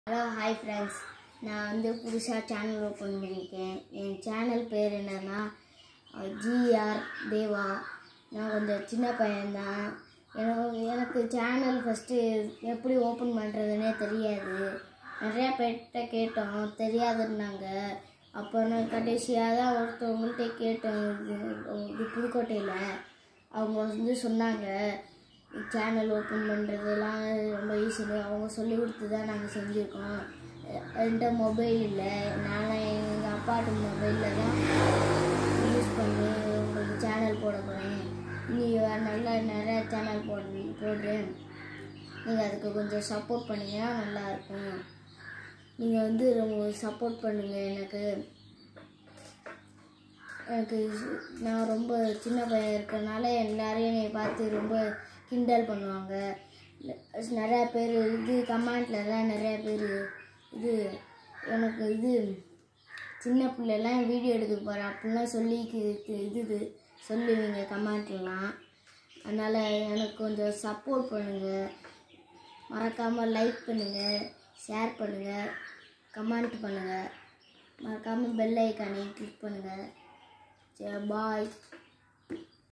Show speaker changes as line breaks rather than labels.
hello hi friends நான் வந்து புதுசாக சேனல் ஓப்பன் பண்ணியிருக்கேன் என் சேனல் பேர் என்னன்னா ஜிஆர் தேவா நான் கொஞ்சம் சின்ன பையன்தான் எனக்கு எனக்கு சேனல் ஃபஸ்ட்டு எப்படி ஓப்பன் பண்ணுறதுனே தெரியாது நிறையா பேர்கிட்ட கேட்டோம் தெரியாதுன்னாங்க அப்புறம் கடைசியாக தான் ஒருத்தவங்கள்ட்ட கேட்டோம் இது இது புதுக்கோட்டையில் அவங்க வந்து சொன்னாங்க சேனல் ஓப்பன் பண்ணுறதுலாம் ரொம்ப ஈஸின்னு அவங்க சொல்லி கொடுத்து தான் நாங்கள் செஞ்சுருக்கோம் என்கிட்ட மொபைல் இல்லை நான் எங்கள் அப்பாட்டு மொபைலில் தான் யூஸ் பண்ணி உங்களுக்கு சேனல் போட போகிறேன் நீ நல்லா நிறையா சேனல் போடு போடுறேன் நீங்கள் அதுக்கு கொஞ்சம் சப்போர்ட் பண்ணிங்கன்னா நல்லாயிருக்கும் நீங்கள் வந்து ரொம்ப சப்போர்ட் பண்ணுங்கள் எனக்கு எனக்கு நான் ரொம்ப சின்ன பையன் இருக்கறனால எல்லாரும் என்னை பார்த்து ரொம்ப கிண்டல் பண்ணுவாங்க நிறையா பேர் இது கமெண்ட்லலாம் நிறையா பேர் இது எனக்கு இது சின்ன பிள்ளைலாம் வீடியோ எடுக்க போகிறேன் அப்படிலாம் சொல்லி கி- கி- இது இது சொல்லுவீங்க கமெண்ட்லாம் அதனால் எனக்கு கொஞ்சம் சப்போர்ட் பண்ணுங்கள் மறக்காமல் லைக் பண்ணுங்கள் ஷேர் பண்ணுங்கள் கமெண்ட் பண்ணுங்கள் மறக்காமல் பெல் ஐக்கானை கிளிக் பண்ணுங்கள் சரி பாய்